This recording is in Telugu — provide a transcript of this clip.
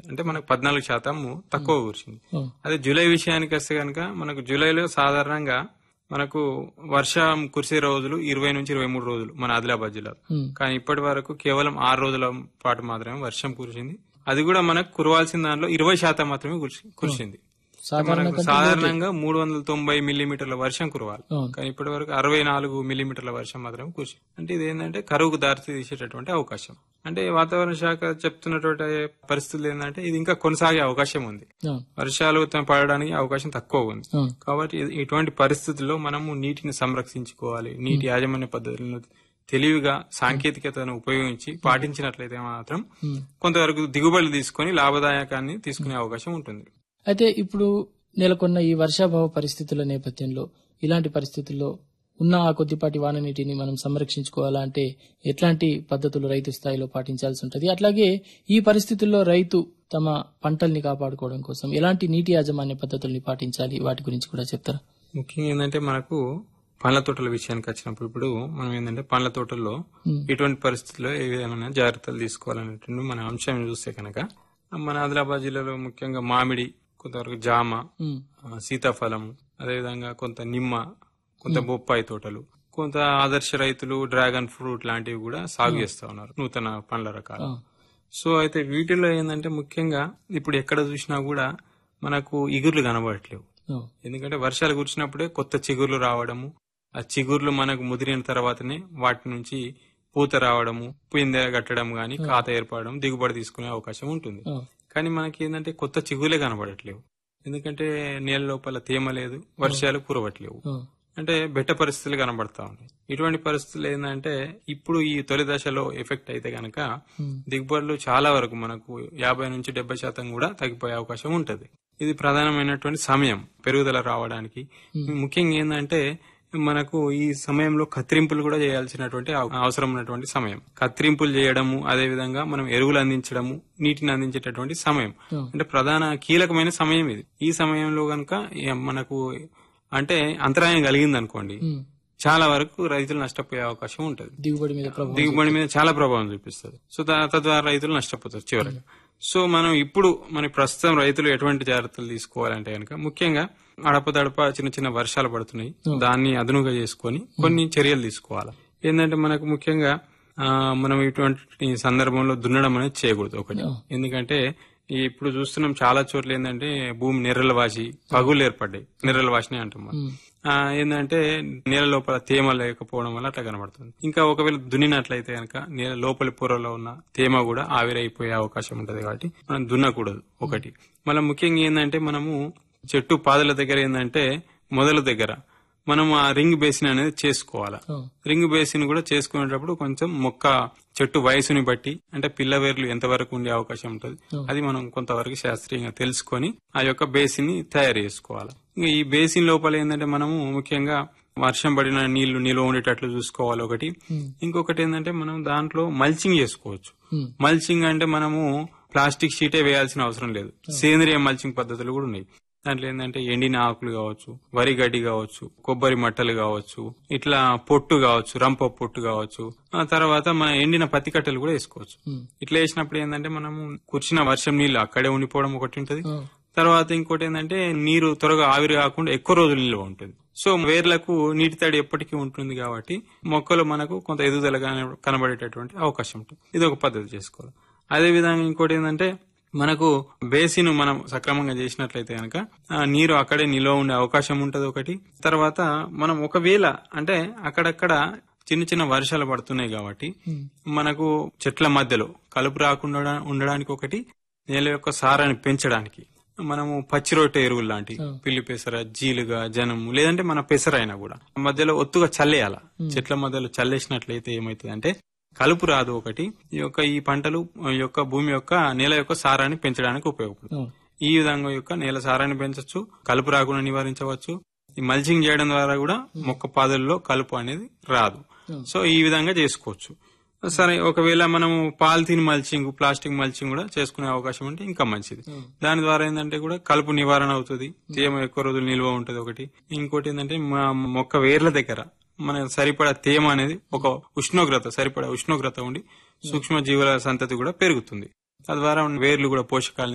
అంటే మనకు పద్నాలుగు శాతం తక్కువ కురిసింది ఓ, అదే జూలై విషయానికి వస్తే కనుక మనకు జూలైలో సాధారణంగా మనకు వర్షం కురిసే రోజులు ఇరవై నుంచి ఇరవై మూడు రోజులు మన ఆదిలాబాద్ జిల్లాలో ఉమ్, కానీ ఇప్పటి వరకు కేవలం ఆరు రోజుల పాటు మాత్రమే వర్షం కురిసింది అది కూడా మనకు కురవాల్సిన దానిలో ఇరవై శాతం మాత్రమే కురిసి- కురిసింది సాధారణ మనకు సాధారణంగా మూడు వందల తొంభై మిల్లీమీటర్ల వర్షం కురవాలి అవును. కానీ ఇప్పటి వరకు అరవై నాలుగు మిల్లీమీటర్ల వర్షం మాత్రమే కురిసింది అంటే ఇది ఏంటంటే కరువుకు దారి తీసేటటువంటి అవకాశం అంటే వాతావరణ శాఖ చెప్తున్నటువంటి పరిస్థితులు ఏంటంటే ఇది ఇంకా కొనసాగే అవకాశం ఉంది అవును, వర్షాలు త- పడడానికి అవకాశం తక్కువ ఉంది అవును, కాబట్టి ఇ- ఇటువంటి పరిస్థితుల్లో మనము నీటిని సంరక్షించుకోవాలి నీటి యాజమాన్య పద్ధతులను తెలివిగా సాంకేతికతను ఉపయోగించి పాటించినట్లయితే మాత్రం ఉమ్. కొంతవరకు దిగుబడులు తీసుకొని లాభదాయకాన్ని తీసుకునే అవకాశం ఉంటుంది అయితే ఇప్పుడు నెలకొన్న ఈ వర్షాభావ పరిస్థితుల నేపథ్యంలో ఇలాంటి పరిస్థితుల్లో ఉన్న ఆ కొద్దిపాటి వాన నీటిని మనం సంరక్షించుకోవాలంటే ఎట్లాంటి పద్ధతులు రైతు స్థాయిలో పాటించాల్సి ఉంటుంది అట్లాగే ఈ పరిస్థితుల్లో రైతు తమ పంటల్ని కాపాడుకోవడం కోసం ఎలాంటి నీటి యాజమాన్య పద్ధతుల్ని పాటించాలి వాటి గురించి కూడా చెప్తారా ముఖ్యంగా ఏంటంటే మనకు పండ్ల తోటల విషయానికి వచ్చినప్పుడు ఇప్పుడు మనం ఏంటంటే పండ్ల తోటల్లో ఉమ్, ఇటువంటి పరిస్థితుల్లో ఏ విధమైన జాగ్రత్తలు తీసుకోవాలనేటువంటి మన అంశం చూస్తే కనుక మన ఆదిలాబాద్ జిల్లాలో ముఖ్యంగా మామిడి కొంతవరకు జామ ఉమ్, ఆ, సీతాఫలం అదేవిధంగా కొంత నిమ్మ కొంత బొప్పాయి తోటలు కొంత ఆదర్శ రైతులు డ్రాగన్ ఫ్రూట్ లాంటివి కూడా సాగు చేస్తా ఉన్నారు నూతన పండ్ల రకాలు ఆ, సో అయితే వీటిలో ఏంటంటే ముఖ్యంగా ఇప్పుడు ఎక్కడ చూసినా కూడా మనకు ఇగుర్లు కనబడట్లేవు ఓ, ఎందుకంటే వర్షాలు కురిసినప్పుడే కొత్త చిగుర్లు రావడము ఆ చిగుర్లు మనకు ముదిరిన తర్వాతనే వాటి నుంచి పూత రావడము పిందె కట్టడం గాని కాత ఏర్పడడం దిగుబడి తీసుకునే అవకాశం ఉంటుంది ఓ, కానీ మనకి ఏంటంటే కొత్త చిగులే కనబడట్లేవు ఎందుకంటే నేల లోపల తేమ లేదు వర్షాలు కురవట్లేవు ఓ, అంటే బెట్ట పరిస్థితులు కనబడతా ఉన్నాయి ఇటువంటి పరిస్థితులు ఏంటంటే ఇప్పుడు ఈ తొలి దశలో ఎఫెక్ట్ అయితే గనక ఉమ్, దిగుబడులు చాలా వరకు మనకు యాభై నుంచి డెబ్బై శాతం కూడా తగ్గిపోయే అవకాశం ఉంటది ఇది ప్రధానమైనటువంటి సమయం పెరుగుదల రావడానికి ముఖ్యంగా ఏంటంటే మనకు ఈ సమయంలో కత్తిరింపులు కూడా చేయాల్సినటువంటి అవ- అవసరం ఉన్నటువంటి సమయం కత్తిరింపులు చేయడము అదే విధంగా మనం ఎరువులు అందించడము నీటిని అందించేటటువంటి సమయం ఓ, అంటే ప్రధాన కీలకమైన సమయం ఇది ఈ సమయంలో గనక ఏ- మనకు అంటే అంతరాయం కలిగింది అనుకోండి ఉమ్, చాలా వరకు రైతులు నష్టపోయే అవకాశం ఉంటది దిగుబడి మీద ప్రభావం దిగుబడి మీద చాలా ప్రభావం చూపిస్తుంది సో దా- తద్వారా రైతులు నష్టపోతారు చివరికి సో మనం ఇప్పుడు మన ప్రస్తుతం రైతులు ఎటువంటి జాగ్రత్తలు తీసుకోవాలంటే కనుక ముఖ్యంగా అడపదడప చిన్న చిన్న వర్షాలు పడుతున్నాయి దాన్ని అదునుగా చేసుకొని కొన్ని చర్యలు తీసుకోవాలి ఏంటంటే మనకు ముఖ్యంగా ఆ, మనం ఇటువంటి సందర్భంలో దున్నడం అనేది చేయకూడదు ఒకటి ఎందుకంటే ఈ ఇప్పుడు చూస్తున్నాం చాలా చోట్ల ఏంటంటే భూమి నెర్రలు వాసి పగులు ఏర్పడ్డాయి నెర్రలు వాసినాయి అంటాం మనం ఉమ్, ఆ, ఏంటంటే నేల లోపల తేమ లేకపోవడం వల్ల అట్లా కనబడుతుంది ఇంకా ఒకవేళ దున్నినట్లయితే కనుక నేల లోపలి పొరలో ఉన్న తేమ కూడా ఆవిరైపోయే అవకాశం ఉంటది కాబట్టి మనం దున్నకూడదు ఒకటి మళ్ళీ ముఖ్యంగా ఏంటంటే మనము చెట్టు పాదల దగ్గర ఏంటంటే మొదల దగ్గర మనం ఆ రింగ్ బేసిన్ అనేది చేసుకోవాలి ఓ, రింగ్ బేసిన్ కూడా చేసుకునేటప్పుడు కొంచెం మొక్క చెట్టు వయసుని బట్టి అంటే పిల్ల వేర్లు ఎంతవరకు ఉండే అవకాశం ఉంటుంది అది మనం కొంతవరకు శాస్త్రీయంగా తెలుసుకొని ఆ యొక్క బేసిన్ ని తయారు చేసుకోవాలి ఇంకా ఈ బేసిన్ లోపల ఏంటంటే మనము ముఖ్యంగా వర్షం పడిన నీళ్లు నిల్వ ఉండేటట్లు చూసుకోవాలి ఒకటి ఉమ్, ఇంకొకటి ఏంటంటే మనం దాంట్లో మల్చింగ్ చేసుకోవచ్చు ఉమ్, మల్చింగ్ అంటే మనము ప్లాస్టిక్ షీటే వేయాల్సిన అవసరం లేదు సేంద్రియ మల్చింగ్ పద్ధతులు కూడా ఉన్నాయి దాంట్లో ఏంటంటే ఎండిన ఆకులు కావచ్చు వరి గడ్డి కావచ్చు కొబ్బరి మట్టలు కావచ్చు ఇట్లా పొట్టు కావచ్చు రంప పొట్టు కావచ్చు ఆ తర్వాత మన ఎండిన పత్తి కట్టెలు కూడా వేసుకోవచ్చు ఉమ్, ఇట్లా వేసినప్పుడు ఏంటంటే మనము కురిసిన వర్షం నీళ్లు అక్కడే ఉండిపోవడం ఒకటి ఉంటది ఓ, తర్వాత ఇంకోటి ఏంటంటే నీరు త్వరగా ఆవిరి కాకుండా ఎక్కువ రోజులు నిల్వ ఉంటుంది సో వేర్లకు నీటి తడి ఎప్పటికీ ఉంటుంది కాబట్టి మొక్కలు మనకు కొంత ఎదుగుదల కన- కనబడేటటువంటి అవకాశం ఉంటుంది ఇది ఒక పద్ధతి చేసుకోవాలి అదే విధంగా ఇంకోటి ఏంటంటే మనకు బేసిన్ మనం సక్రమంగా చేసినట్లయితే కనుక నీరు అక్కడే నిల్వ ఉండే అవకాశం ఉంటది ఒకటి తర్వాత మనం ఒకవేళ అంటే అక్కడక్కడ చిన్న చిన్న వర్షాలు పడుతున్నాయి కాబట్టి ఉమ్, మనకు చెట్ల మధ్యలో కలుపు రాకుండా ఉండడానికి ఒకటి నేల యొక్క సారాన్ని పెంచడానికి మనము పచ్చి రొట్టె ఎరువులు లాంటి పిల్లి పెసర జీలుగా జనము లేదంటే మన పెసర అయినా కూడా మధ్యలో ఒత్తుగా చల్లేయాల చెట్ల మధ్యలో చల్లేసినట్లయితే ఏమైతుంది అంటే కలుపు రాదు ఒకటి ఈ యొక్క ఈ పంటలు ఈ యొక్క భూమి యొక్క నేల యొక్క సారాన్ని పెంచడానికి ఉపయోగపడుతుంది ఓ, ఈ విధంగా యొక్క నేల సారాన్ని పెంచవచ్చు కలుపు రాకుండా నివారించవచ్చు ఈ మల్చింగ్ చేయడం ద్వారా కూడా మొక్క పాదుల్లో కలుపు అనేది రాదు సో ఈ విధంగా చేసుకోవచ్చు సరే ఒకవేళ మనము పాలిథిన్ మల్చింగ్ ప్లాస్టిక్ మల్చింగ్ కూడా చేసుకునే అవకాశం ఉంటే ఇంకా మంచిది దాని ద్వారా ఏంటంటే కూడా కలుపు నివారణ అవుతుంది తేమ ఎక్కువ రోజులు నిల్వ ఉంటుంది ఒకటి ఇంకోటి ఏంటంటే మా మొక్క వేర్ల దగ్గర మన సరిపడా తేమ అనేది ఒక ఉష్ణోగ్రత సరిపడా ఉష్ణోగ్రత ఉండి సూక్ష్మ జీవుల సంతతి కూడా పెరుగుతుంది తద్వారా వేర్లు కూడా పోషకాలు